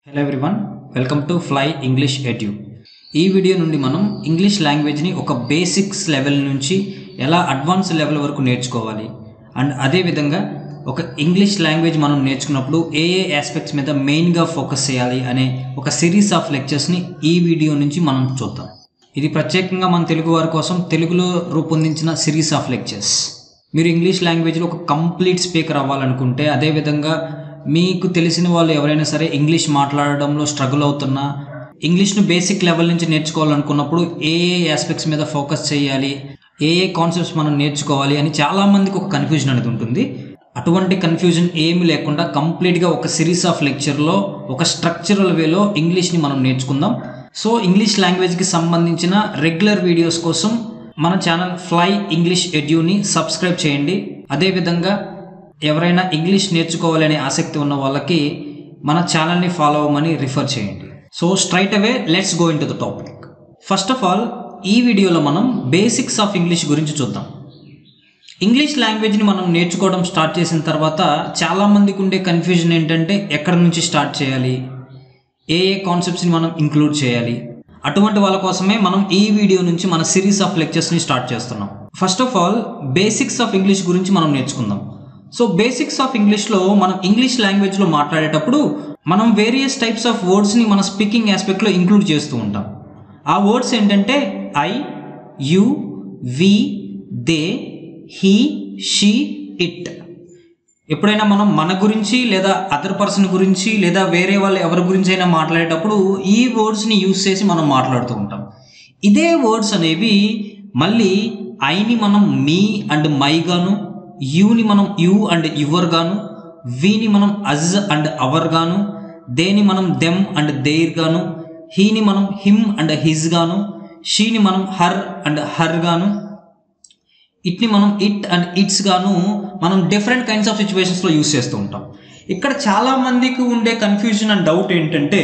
hello everyone welcome to fly English edu ఈ video నుండి మనం ఇంగ్లీష్ లాంగ్వేజ్ని ఒక బేసిక్స్ లెవెల్ నుంచి ఎలా అడ్వాన్స్ లెవెల్ వరకు నేర్చుకోవాలి అండ్ అదేవిధంగా ఒక ఇంగ్లీష్ లాంగ్వేజ్ మనం నేర్చుకున్నప్పుడు ఏ ఏ ఆస్పెక్ట్స్ మీద మెయిన్గా ఫోకస్ చేయాలి అనే ఒక సిరీస్ ఆఫ్ లెక్చర్స్ని ఈ వీడియో నుంచి మనం చూద్దాం ఇది ప్రత్యేకంగా మన తెలుగు వారి కోసం తెలుగులో రూపొందించిన సిరీస్ ఆఫ్ లెక్చర్స్ మీరు ఇంగ్లీష్ లాంగ్వేజ్లో ఒక కంప్లీట్ స్పీకర్ అవ్వాలనుకుంటే అదేవిధంగా మీకు తెలిసిన వాళ్ళు ఎవరైనా సరే ఇంగ్లీష్ మాట్లాడడంలో స్ట్రగుల్ అవుతున్నా ఇంగ్లీష్ను బేసిక్ లెవెల్ నుంచి నేర్చుకోవాలనుకున్నప్పుడు ఏ ఏ ఆస్పెక్ట్స్ మీద ఫోకస్ చేయాలి ఏ ఏ కాన్సెప్ట్స్ మనం నేర్చుకోవాలి అని చాలామందికి ఒక కన్ఫ్యూజన్ అనేది ఉంటుంది అటువంటి కన్ఫ్యూజన్ ఏమీ లేకుండా కంప్లీట్గా ఒక సిరీస్ ఆఫ్ లెక్చర్లో ఒక స్ట్రక్చరల్ వేలో ఇంగ్లీష్ని మనం నేర్చుకుందాం సో ఇంగ్లీష్ లాంగ్వేజ్కి సంబంధించిన రెగ్యులర్ వీడియోస్ కోసం మన ఛానల్ ఫ్లై ఇంగ్లీష్ ఎడ్యూని సబ్స్క్రైబ్ చేయండి అదేవిధంగా ఎవరైనా ఇంగ్లీష్ నేర్చుకోవాలనే ఆసక్తి ఉన్న వాళ్ళకి మన ఛానల్ని ఫాలో అవ్వమని రిఫర్ చేయండి so straight away let's go into the topic first of all ఈ వీడియోలో మనం బేసిక్స్ ఆఫ్ ఇంగ్లీష్ గురించి చూద్దాం ఇంగ్లీష్ లాంగ్వేజ్ని మనం నేర్చుకోవడం స్టార్ట్ చేసిన తర్వాత చాలామందికి ఉండే కన్ఫ్యూజన్ ఏంటంటే ఎక్కడ నుంచి స్టార్ట్ చేయాలి ఏ ఏ కాన్సెప్ట్స్ని మనం ఇంక్లూడ్ చేయాలి అటువంటి వాళ్ళ కోసమే మనం ఈ వీడియో నుంచి మన సిరీస్ ఆఫ్ లెక్చర్స్ని స్టార్ట్ చేస్తున్నాం first of all basics of English గురించి మనం నేర్చుకుందాం సో బేసిక్స్ ఆఫ్ ఇంగ్లీష్లో మనం ఇంగ్లీష్ లాంగ్వేజ్లో మాట్లాడేటప్పుడు మనం వేరియస్ టైప్స్ ఆఫ్ వర్డ్స్ని మన స్పీకింగ్ ఆస్పెక్ట్లో ఇంక్లూడ్ చేస్తూ ఉంటాం ఆ వర్డ్స్ ఏంటంటే I you we they he she it ఎప్పుడైనా మనం మన గురించి లేదా అదర్ పర్సన్ గురించి లేదా వేరే వాళ్ళు ఎవరి గురించి అయినా మాట్లాడేటప్పుడు ఈ వర్డ్స్ని యూస్ చేసి మనం మాట్లాడుతూ ఉంటాం ఇదే వర్డ్స్ అనేవి మళ్ళీ ఐని మనం మీ అండ్ మై గాను యూని మనం యూ అండ్ యువర్ గాను వీని మనం అజ్ అండ్ అవర్ గాను దేని మనం దెమ్ అండ్ దేర్ గాను హీని మనం హిమ్ అండ్ హిజ్ గాను షీని మనం హర్ అండ్ హర్ గాను ఇట్ని మనం ఇట్ అండ్ ఇట్స్ గాను మనం డిఫరెంట్ కైండ్స్ ఆఫ్ సిచ్యువేషన్స్లో యూస్ చేస్తూ ఉంటాం ఇక్కడ చాలా మందికి ఉండే కన్ఫ్యూజన్ అండ్ డౌట్ ఏంటంటే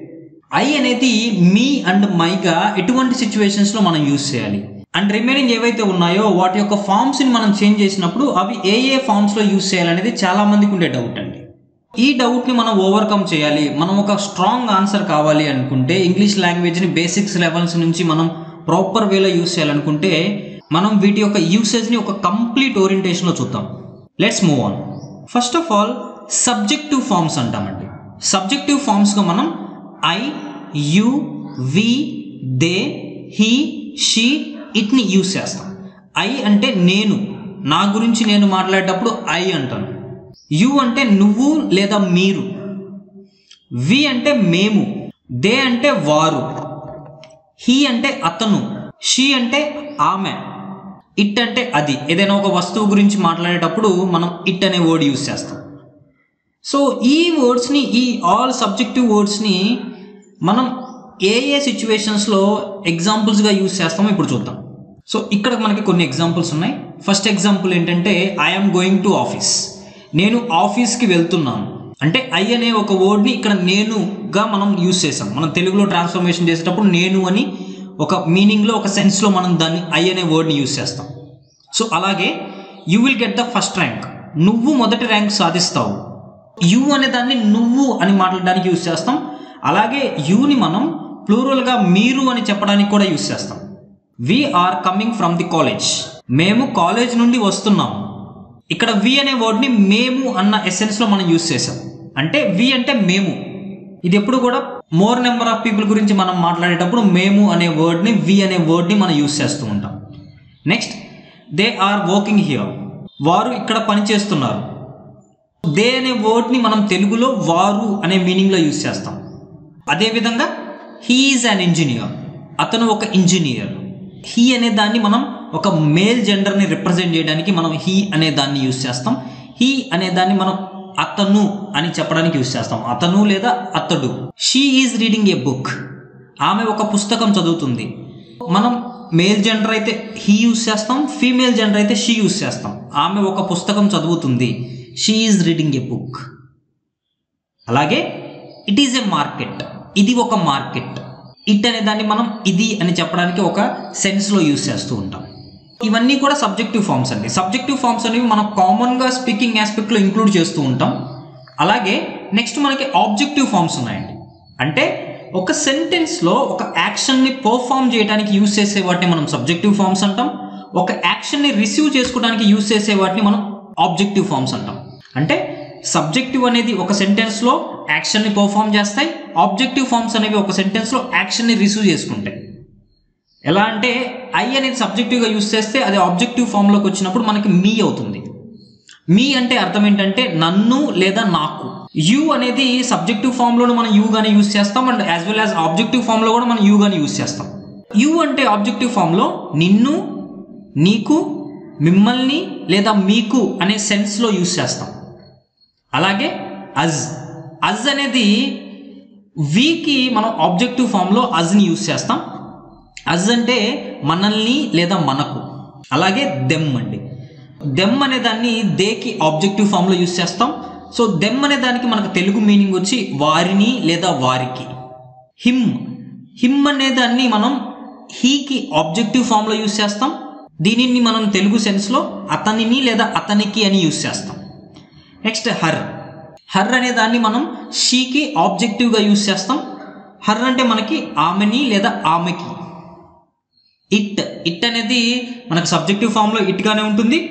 ఐ అనేది మీ అండ్ మైగా ఎటువంటి సిచ్యువేషన్స్లో మనం యూస్ చేయాలి అండ్ రిమైనింగ్ ఏవైతే ఉన్నాయో వాటి యొక్క ఫామ్స్ని మనం చేంజ్ చేసినప్పుడు అవి ఏ ఏ ఫామ్స్లో యూస్ చేయాలనేది చాలా మందికి ఉండే డౌట్ అండి ఈ డౌట్ని మనం ఓవర్కమ్ చేయాలి మనం ఒక స్ట్రాంగ్ ఆన్సర్ కావాలి అనుకుంటే ఇంగ్లీష్ లాంగ్వేజ్ని బేసిక్స్ లెవెల్స్ నుంచి మనం ప్రాపర్ వేలో యూస్ చేయాలనుకుంటే మనం వీటి యొక్క యూసేజ్ని ఒక కంప్లీట్ ఓరియంటేషన్లో చూద్దాం let's move on first of all subjective forms అంటామండి సబ్జెక్టివ్ ఫామ్స్గా మనం I you we they he she ఇట్ని యూస్ చేస్తాం ఐ అంటే నేను నా గురించి నేను మాట్లాడేటప్పుడు ఐ అంటాను యు అంటే నువ్వు లేదా మీరు వి అంటే మేము దే అంటే వారు హీ అంటే అతను షీ అంటే ఆమె ఇట్ అంటే అది ఏదైనా ఒక వస్తువు గురించి మాట్లాడేటప్పుడు మనం ఇట్ అనే వర్డ్ యూస్ చేస్తాం సో ఈ వర్డ్స్ని ఈ ఆల్ సబ్జెక్టివ్ వర్డ్స్ని మనం ఏ ఏ సిచ్యువేషన్స్లో ఎగ్జాంపుల్స్గా యూస్ చేస్తామో ఇప్పుడు చూద్దాం సో ఇక్కడ మనకి కొన్ని ఎగ్జాంపుల్స్ ఉన్నాయి ఫస్ట్ ఎగ్జాంపుల్ ఏంటంటే ఐఎమ్ గోయింగ్ టు ఆఫీస్ నేను ఆఫీస్కి వెళ్తున్నాను అంటే ఐ అనే ఒక వర్డ్ని ఇక్కడ నేనుగా మనం యూస్ చేసాం మనం తెలుగులో ట్రాన్స్ఫర్మేషన్ చేసేటప్పుడు నేను అని ఒక మీనింగ్లో ఒక సెన్స్లో మనం దాన్ని ఐ అనే వర్డ్ని యూస్ చేస్తాం సో అలాగే you will get the first rank నువ్వు మొదటి ర్యాంక్ సాధిస్తావు యు అనే దాన్ని నువ్వు అని మాట్లాడడానికి యూస్ చేస్తాం అలాగే యూని మనం ప్లూరల్గా మీరు అని చెప్పడానికి కూడా యూస్ చేస్తాం we are coming from the college మేము కాలేజ్ నుండి వస్తున్నాము ఇక్కడ వి అనే వర్డ్ని మేము అన్న ఎసెన్స్లో మనం యూస్ చేసాం అంటే వి అంటే మేము ఇది ఎప్పుడు కూడా మోర్ నెంబర్ ఆఫ్ పీపుల్ గురించి మనం మాట్లాడేటప్పుడు మేము అనే వర్డ్ని వి అనే వర్డ్ని మనం యూస్ చేస్తూ ఉంటాం next they are working here వారు ఇక్కడ పని చేస్తున్నారు దే అనే వర్డ్ని మనం తెలుగులో వారు అనే మీనింగ్లో యూస్ చేస్తాం అదేవిధంగా హీఈస్ అన్ ఇంజనీర్ అతను ఒక ఇంజనీర్ హీ అనే దాన్ని మనం ఒక మేల్ జెండర్ని రిప్రజెంట్ చేయడానికి మనం హీ అనే దాన్ని యూస్ చేస్తాం హీ అనే దాన్ని మనం అతను అని చెప్పడానికి యూస్ చేస్తాం అతను లేదా అతడు she is reading a book ఆమె ఒక పుస్తకం చదువుతుంది మనం మేల్ జెండర్ అయితే హీ యూస్ చేస్తాం ఫీమేల్ జెండర్ అయితే షీ యూస్ చేస్తాం ఆమె ఒక పుస్తకం చదువుతుంది she is reading a book అలాగే ఇట్ ఈజ్ ఎ మార్కెట్ ఇది ఒక మార్కెట్ ఇట్ అనే దాన్ని మనం ఇది అని చెప్పడానికి ఒక సెన్స్లో యూస్ చేస్తూ ఉంటాం ఇవన్నీ కూడా సబ్జెక్టివ్ ఫామ్స్ అండి సబ్జెక్టివ్ ఫామ్స్ అనేవి మనం కామన్గా స్పీకింగ్ ఆస్పెక్ట్లో ఇంక్లూడ్ చేస్తూ ఉంటాం అలాగే నెక్స్ట్ మనకి ఆబ్జెక్టివ్ ఫామ్స్ ఉన్నాయండి అంటే ఒక సెంటెన్స్లో ఒక యాక్షన్ని పర్ఫామ్ చేయడానికి యూస్ చేసే వాటిని మనం సబ్జెక్టివ్ ఫార్మ్స్ అంటాం ఒక యాక్షన్ని రిసీవ్ చేసుకోవడానికి యూస్ చేసే వాటిని మనం ఆబ్జెక్టివ్ ఫార్మ్స్ అంటాం అంటే సబ్జెక్టివ్ అనేది ఒక సెంటెన్స్లో యాక్షన్ని పర్ఫామ్ చేస్తాయి ఆబ్జెక్టివ్ ఫార్మ్స్ అనేవి ఒక సెంటెన్స్లో యాక్షన్ని రిసీవ్ చేసుకుంటాయి ఎలా అంటే ఐ అనేది సబ్జెక్టివ్గా యూస్ చేస్తే అది ఆబ్జెక్టివ్ ఫామ్లోకి వచ్చినప్పుడు మనకి మీ అవుతుంది మీ అంటే అర్థం ఏంటంటే నన్ను లేదా నాకు యు అనేది సబ్జెక్టివ్ ఫామ్లోనే మనం యూ గానే యూస్ చేస్తాం and as well as objective ఫామ్లో కూడా మనం యూ గానే యూస్ చేస్తాం యు అంటే ఆబ్జెక్టివ్ ఫామ్లో నిన్ను నీకు మిమ్మల్ని లేదా మీకు అనే సెన్స్లో యూస్ చేస్తాం అలాగే అజ్ అజ్ అనేది వీకి మనం ఆబ్జెక్టివ్ ఫామ్లో అజ్ని యూస్ చేస్తాం అజ్ అంటే మనల్ని లేదా మనకు అలాగే దెమ్ అండి దెమ్ అనే దాన్ని దేకి ఆబ్జెక్టివ్ ఫామ్లో యూస్ చేస్తాం సో దెమ్ అనే దానికి మనకు తెలుగు మీనింగ్ వచ్చి వారిని లేదా వారికి హిమ్ హిమ్ అనే దాన్ని మనం హీకి ఆబ్జెక్టివ్ ఫామ్లో యూస్ చేస్తాం దీనిని మనం తెలుగు సెన్స్లో అతనిని లేదా అతనికి అని యూస్ చేస్తాం నెక్స్ట్ హర్ హర్ అనే దాన్ని మనం షీకి ఆబ్జెక్టివ్గా యూస్ చేస్తాం హర్ అంటే మనకి ఆమెని లేదా ఆమెకి ఇట్ ఇట్ అనేది మనకు సబ్జెక్టివ్ ఫామ్లో ఇట్గానే ఉంటుంది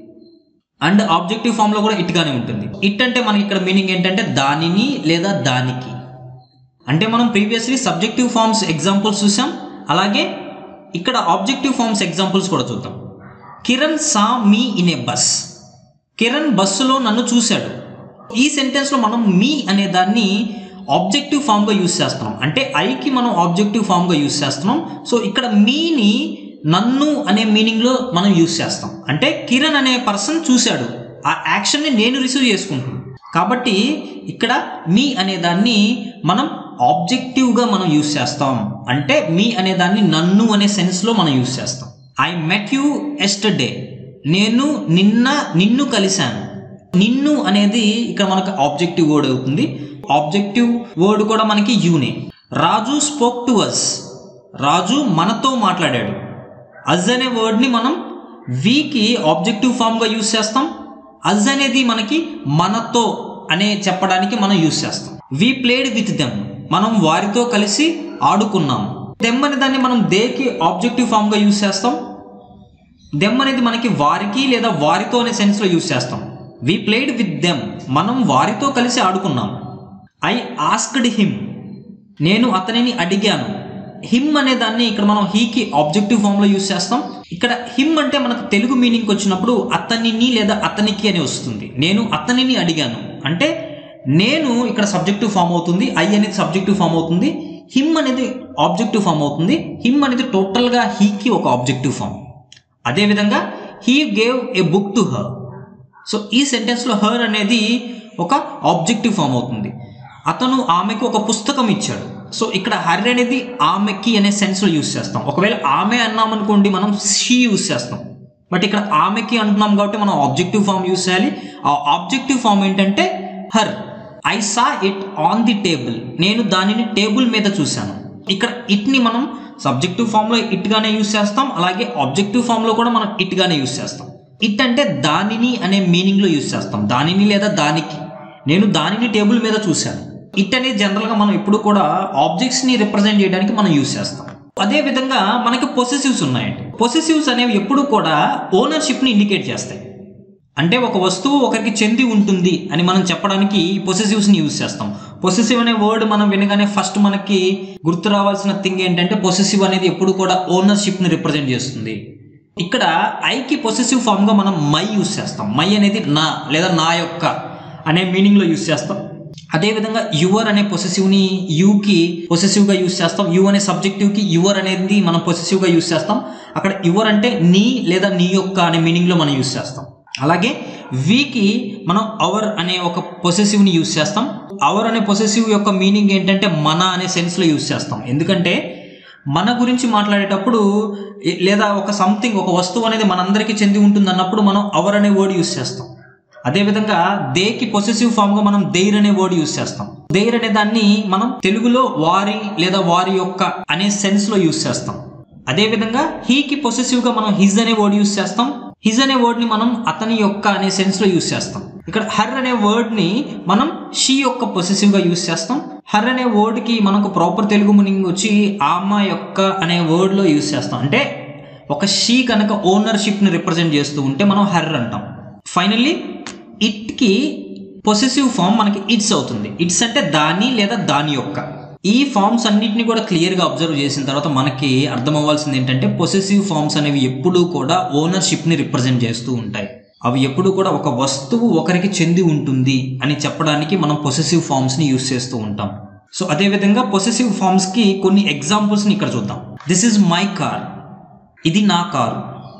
అండ్ ఆబ్జెక్టివ్ ఫామ్లో కూడా ఇట్గానే ఉంటుంది ఇట్ అంటే మనకి ఇక్కడ మీనింగ్ ఏంటంటే దానిని లేదా దానికి అంటే మనం ప్రీవియస్లీ సబ్జెక్టివ్ ఫార్మ్స్ ఎగ్జాంపుల్స్ చూసాం అలాగే ఇక్కడ ఆబ్జెక్టివ్ ఫార్మ్స్ ఎగ్జాంపుల్స్ కూడా చూద్దాం Kiran saw me in a bus Kiran బస్సులో నన్ను చూశాడు ఈ సెంటెన్స్లో మనం మీ అనే దాన్ని ఆబ్జెక్టివ్ ఫామ్గా యూస్ చేస్తున్నాం అంటే ఐకి మనం ఆబ్జెక్టివ్ ఫామ్గా యూస్ చేస్తున్నాం సో ఇక్కడ మీని నన్ను అనే మీనింగ్లో మనం యూస్ చేస్తాం అంటే కిరణ్ అనే పర్సన్ చూశాడు ఆ యాక్షన్ని నేను రిసీవ్ చేసుకుంటున్నాను కాబట్టి ఇక్కడ మీ అనే దాన్ని మనం ఆబ్జెక్టివ్గా మనం యూస్ చేస్తాం అంటే మీ అనే దాన్ని నన్ను అనే సెన్స్లో మనం యూస్ చేస్తాం ఐ మెట్ యూ ఎస్టర్డే నేను నిన్న నిన్ను కలిశాను నిన్ను అనేది ఇక్కడ మనకు ఆబ్జెక్టివ్ వర్డ్ అవుతుంది ఆబ్జెక్టివ్ వర్డ్ కూడా మనకి యూనే రాజు స్పోక్ టు అస్ రాజు మనతో మాట్లాడాడు అజ్ అనే వర్డ్ని మనం వీకి ఆబ్జెక్టివ్ ఫామ్గా యూస్ చేస్తాం అజ్ అనేది మనకి మనతో అనే చెప్పడానికి మనం యూస్ చేస్తాం వి ప్లేడ్ విత్ దెమ్ మనం వారితో కలిసి ఆడుకున్నాం దెమ్ అనే దాన్ని మనం దేకి ఆబ్జెక్టివ్ ఫామ్గా యూస్ చేస్తాం దెమ్ అనేది మనకి వారికి లేదా వారితో అనే సెన్స్లో యూస్ చేస్తాం వి ప్లేడ్ విత్ దెమ్ మనం వారితో కలిసి ఆడుకున్నాం ఐ ఆస్క్డ్ హిమ్ నేను అతనిని అడిగాను హిమ్ అనే దాన్ని ఇక్కడ మనం హీకి ఆబ్జెక్టివ్ ఫామ్లో యూస్ చేస్తాం ఇక్కడ హిమ్ అంటే మనకు తెలుగు మీనింగ్ వచ్చినప్పుడు అతనిని లేదా అతనికి అని వస్తుంది నేను అతనిని అడిగాను అంటే నేను ఇక్కడ సబ్జెక్టివ్ ఫామ్ అవుతుంది ఐ అనేది సబ్జెక్టివ్ ఫామ్ అవుతుంది హిమ్ అనేది ఆబ్జెక్టివ్ ఫామ్ అవుతుంది హిమ్ అనేది టోటల్గా హీకి ఒక ఆబ్జెక్టివ్ ఫామ్ అదేవిధంగా he gave a book to her so ఈ సెంటెన్స్లో హర్ అనేది ఒక ఆబ్జెక్టివ్ ఫామ్ అవుతుంది అతను ఆమెకు ఒక పుస్తకం ఇచ్చాడు సో ఇక్కడ హర్ అనేది ఆమెకి అనే సెన్స్లో యూస్ చేస్తాం ఒకవేళ ఆమె అన్నామనుకోండి మనం షీ యూస్ చేస్తాం బట్ ఇక్కడ ఆమెకి అంటున్నాం కాబట్టి మనం ఆబ్జెక్టివ్ ఫామ్ యూస్ చేయాలి ఆ ఆబ్జెక్టివ్ ఫామ్ ఏంటంటే her I saw it on the table నేను దానిని టేబుల్ మీద చూశాను ఇక్కడ ఇట్ని మనం సబ్జెక్టివ్ ఫామ్లో ఇట్గానే యూస్ చేస్తాం అలాగే ఆబ్జెక్టివ్ ఫామ్లో కూడా మనం ఇట్గానే యూస్ చేస్తాం ఇట్ అంటే దానిని అనే మీనింగ్లో యూస్ చేస్తాం దానిని లేదా దానికి నేను దానిని టేబుల్ మీద చూశాను ఇట్ అనేది జనరల్గా మనం ఎప్పుడు కూడా ఆబ్జెక్ట్స్ని రిప్రజెంట్ చేయడానికి మనం యూస్ చేస్తాం అదే విధంగా మనకి పొసెసివ్స్ ఉన్నాయండి పొసెసివ్స్ అనేవి ఎప్పుడు కూడా ఓనర్షిప్ని ఇండికేట్ చేస్తాయి అంటే ఒక వస్తువు ఒకరికి చెంది ఉంటుంది అని మనం చెప్పడానికి ఈ పొసెసివ్స్ని యూజ్ చేస్తాం పొసెసివ్ అనే వర్డ్ మనం వినగానే ఫస్ట్ మనకి గుర్తు రావాల్సిన థింగ్ ఏంటంటే పొసెసివ్ అనేది ఎప్పుడు కూడా ఓనర్షిప్ని రిప్రజెంట్ చేస్తుంది ఇక్కడ ఐకి పొసెసివ్ ఫామ్గా మనం మై యూస్ చేస్తాం మై అనేది నా లేదా నా యొక్క అనే మీనింగ్లో యూస్ చేస్తాం అదేవిధంగా యువర్ అనే పొసెసివ్ని యూకి పొసెసివ్గా యూస్ చేస్తాం యు అనే సబ్జెక్టివ్కి యువర్ అనేది మనం పొసెసివ్గా యూస్ చేస్తాం అక్కడ యువర్ అంటే నీ లేదా నీ యొక్క అనే మీనింగ్లో మనం యూస్ చేస్తాం అలాగే వీకి మనం అవర్ అనే ఒక పొసెసివ్ని యూస్ చేస్తాం అవర్ అనే పొసెసివ్ యొక్క మీనింగ్ ఏంటంటే మన అనే సెన్స్లో యూస్ చేస్తాం ఎందుకంటే మన గురించి మాట్లాడేటప్పుడు ఏ- లేదా ఒక సంథింగ్ ఒక వస్తువు అనేది మనందరికీ చెంది ఉంటుంది అన్నప్పుడు మనం అవర్ అనే వర్డ్ యూస్ చేస్తాం అదేవిధంగా దేకి పొసెసివ్ ఫామ్గా మనం దేర్ అనే వర్డ్ యూస్ చేస్తాం దేర్ అనే దాన్ని మనం తెలుగులో వారి లేదా వారి యొక్క అనే సెన్స్లో యూస్ చేస్తాం అదేవిధంగా హీకి పొసెసివ్గా మనం హిజ్ అనే వర్డ్ యూస్ చేస్తాం హిజ్ అనే వర్డ్ని మనం అతని యొక్క అనే సెన్స్లో యూస్ చేస్తాం ఇక్కడ హర్ అనే వర్డ్ని మనం షీ యొక్క పొసెసివ్గా యూస్ చేస్తాం హర్ అనే వర్డ్కి మనకు ప్రాపర్ తెలుగు మీనింగ్ వచ్చి ఆమె యొక్క అనే వర్డ్లో యూస్ చేస్తాం అంటే ఒక షీ కనుక ఓనర్షిప్ని రిప్రజెంట్ చేస్తూ ఉంటే మనం హర్ అంటాం ఫైనల్లీ ఇట్కి పొసెసివ్ ఫామ్ మనకి ఇట్స్ అవుతుంది ఇట్స్ అంటే దాని లేదా దాని యొక్క ఈ ఫామ్స్ అన్నిటిని కూడా క్లియర్గా అబ్జర్వ్ చేసిన తర్వాత మనకి అర్థం అవ్వాల్సింది ఏంటంటే పొసెసివ్ ఫామ్స్ అనేవి ఎప్పుడూ కూడా ఓనర్షిప్ని రిప్రజెంట్ చేస్తూ ఉంటాయి అవి ఎప్పుడు కూడా ఒక వస్తువు ఒకరికి చెంది ఉంటుంది అని చెప్పడానికి మనం పొసెసివ్ ఫామ్స్ని యూస్ చేస్తూ ఉంటాం సో అదేవిధంగా పొసెసివ్ ఫామ్స్కి కొన్ని ఎగ్జాంపుల్స్ని ఇక్కడ చూద్దాం దిస్ ఈజ్ మై కార్ ఇది నా కారు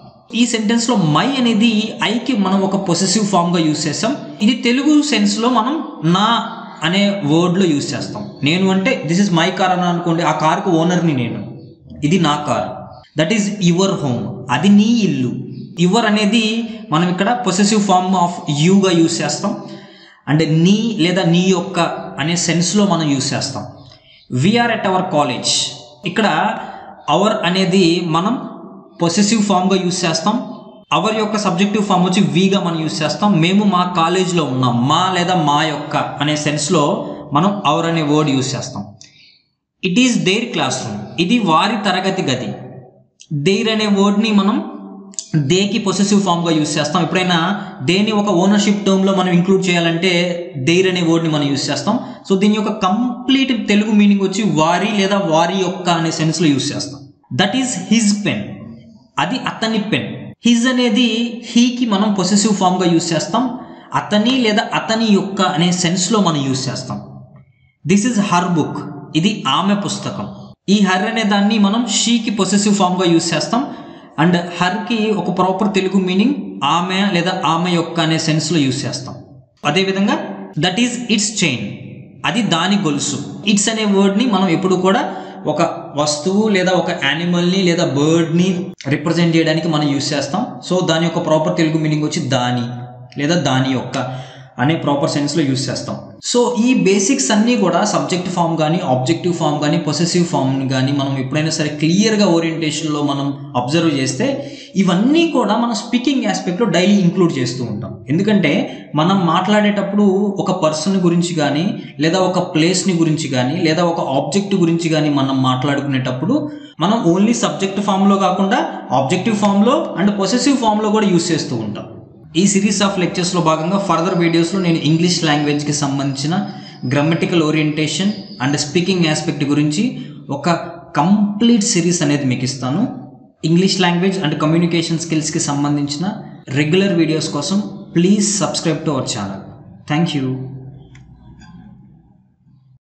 ఈ సెంటెన్స్లో మై అనేది ఐకి మనం ఒక పొసెసివ్ ఫామ్గా యూస్ చేస్తాం ఇది తెలుగు సెన్స్లో మనం నా అనే వర్డ్లో యూస్ చేస్తాం నేను అంటే దిస్ ఇస్ మై కార్ అని అనుకోండి ఆ కార్కు ఓనర్ని నేను ఇది నా car that is your home అది నీ ఇల్లు యువర్ అనేది మనం ఇక్కడ పొసెసివ్ ఫామ్ ఆఫ్ యూగా యూస్ చేస్తాం అండ్ నీ లేదా నీ యొక్క అనే సెన్స్లో మనం యూస్ చేస్తాం వీఆర్ ఎట్ అవర్ కాలేజ్ ఇక్కడ అవర్ అనేది మనం పొసెసివ్ ఫామ్గా యూస్ చేస్తాం అవర్ యొక్క సబ్జెక్టివ్ ఫామ్ వచ్చి వీగా మనం యూస్ చేస్తాం మేము మా కాలేజ్లో ఉన్నాం మా లేదా మా యొక్క అనే సెన్స్లో మనం అవర్ అనే వర్డ్ యూస్ చేస్తాం it is their classroom ఇది వారి తరగతి గది దేర్ అనే వర్డ్ని మనం దేకి పొసెసివ్ ఫామ్గా యూస్ చేస్తాం ఎప్పుడైనా దేని ఒక ఓనర్షిప్ టర్మ్లో మనం ఇంక్లూడ్ చేయాలంటే దేర్ అనే వర్డ్ని మనం యూస్ చేస్తాం సో దీని యొక్క కంప్లీట్ తెలుగు మీనింగ్ వచ్చి వారి లేదా వారి యొక్క అనే సెన్స్లో యూస్ చేస్తాం దట్ ఈస్ హిజ్ పెన్ అది అతని పెన్ హిజ్ అనేది హీకి మనం పొసెసివ్ ఫామ్గా యూస్ చేస్తాం అతని లేదా అతని యొక్క అనే సెన్స్లో మనం యూస్ చేస్తాం దిస్ ఇస్ హర్ బుక్ ఇది ఆమె పుస్తకం ఈ హర్ అనే దాన్ని మనం షీకి పొసెసివ్ ఫామ్గా యూస్ చేస్తాం అండ్ హర్కి ఒక ప్రాపర్ తెలుగు మీనింగ్ ఆమె లేదా ఆమె యొక్క అనే సెన్స్లో యూస్ చేస్తాం అదేవిధంగా దట్ ఈస్ ఇట్స్ చైన్ అది దాని గొలుసు ఇట్స్ అనే వర్డ్ని మనం ఎప్పుడు కూడా ఒక వస్తువు లేదా ఒక యానిమల్ని లేదా బర్డ్ని రిప్రజెంట్ చేయడానికి మనం యూస్ చేస్తాం సో దాని యొక్క ప్రాపర్ తెలుగు మీనింగ్ వచ్చి దాని లేదా దాని యొక్క అనే ప్రాపర్ సెన్స్లో యూస్ చేస్తాం సో ఈ బేసిక్స్ అన్నీ కూడా సబ్జెక్ట్ ఫామ్ కానీ ఆబ్జెక్టివ్ ఫామ్ కానీ పొసెసివ్ ఫామ్ని కానీ మనం ఎప్పుడైనా సరే క్లియర్గా ఓరియంటేషన్లో మనం అబ్జర్వ్ చేస్తే ఇవన్నీ కూడా మనం స్పీకింగ్ ఆస్పెక్ట్లో డైలీ ఇంక్లూడ్ చేస్తూ ఉంటాం ఎందుకంటే మనం మాట్లాడేటప్పుడు ఒక పర్సన్ గురించి కానీ లేదా ఒక ప్లేస్ని గురించి కానీ లేదా ఒక ఆబ్జెక్ట్ గురించి కానీ మనం మాట్లాడుకునేటప్పుడు మనం ఓన్లీ సబ్జెక్ట్ ఫామ్లో కాకుండా ఆబ్జెక్టివ్ ఫామ్లో అండ్ పొసెసివ్ ఫామ్లో కూడా యూస్ చేస్తూ ఉంటాం ఈ సిరీస్ ఆఫ్ లెక్చర్స్లో భాగంగా ఫర్దర్ వీడియోస్లో నేను ఇంగ్లీష్ లాంగ్వేజ్కి సంబంధించిన grammatical orientation and speaking aspect గురించి ఒక కంప్లీట్ సిరీస్ అనేది మీకు ఇస్తాను ఇంగ్లీష్ లాంగ్వేజ్ అండ్ కమ్యూనికేషన్ స్కిల్స్కి సంబంధించిన రెగ్యులర్ వీడియోస్ కోసం please subscribe to our channel thank you